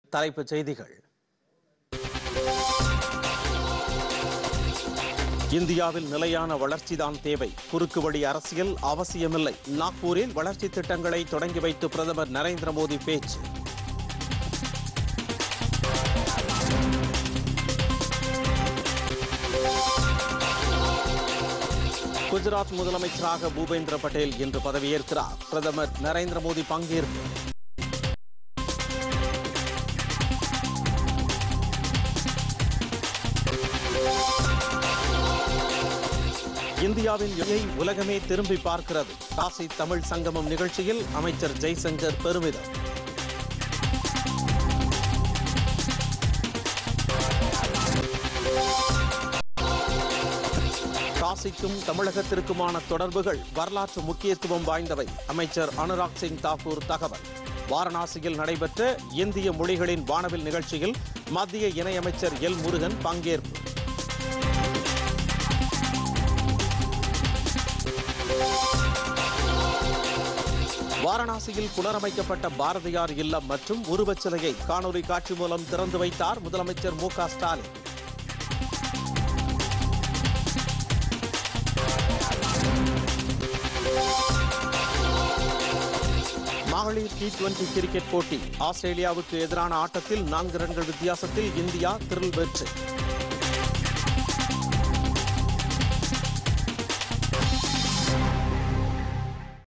தலைப்புச் செய்திகள் இந்தியாவில் நிலையான வளர்ச்சிதான் தேவை குறுக்கு வழி அரசியல் அவசியமில்லை நாக்பூரில் வளர்ச்சி திட்டங்களை தொடங்கி வைத்து பிரதமர் நரேந்திர மோடி பேச்சு குஜராத் முதலமைச்சராக பூபேந்திர பட்டேல் இன்று பதவியேற்கிறார் பிரதமர் நரேந்திர மோடி பங்கேற்பு இந்தியாவின் இயை உலகமே திரும்பி பார்க்கிறது காசி தமிழ் சங்கமம் நிகழ்ச்சியில் அமைச்சர் ஜெய்சங்கர் பெருமிதம் காசிக்கும் தமிழகத்திற்குமான தொடர்புகள் வரலாற்று முக்கியத்துவம் வாய்ந்தவை அமைச்சர் அனுராக் சிங் தாக்கூர் தகவல் வாரணாசியில் நடைபெற்ற இந்திய மொழிகளின் வானவில் நிகழ்ச்சியில் மத்திய இணையமைச்சர் எல் முருகன் பங்கேற்பு வாரணாசியில் புனரமைக்கப்பட்ட பாரதியார் இல்லம் மற்றும் உருவச்சிலையை காணொலி காட்சி மூலம் திறந்து வைத்தார் முதலமைச்சர் மு க ஸ்டாலின் மகளிர் டி டுவெண்டி கிரிக்கெட் போட்டி ஆஸ்திரேலியாவுக்கு எதிரான ஆட்டத்தில் நான்கு ரன்கள் வித்தியாசத்தில் இந்தியா திரில் வெற்றி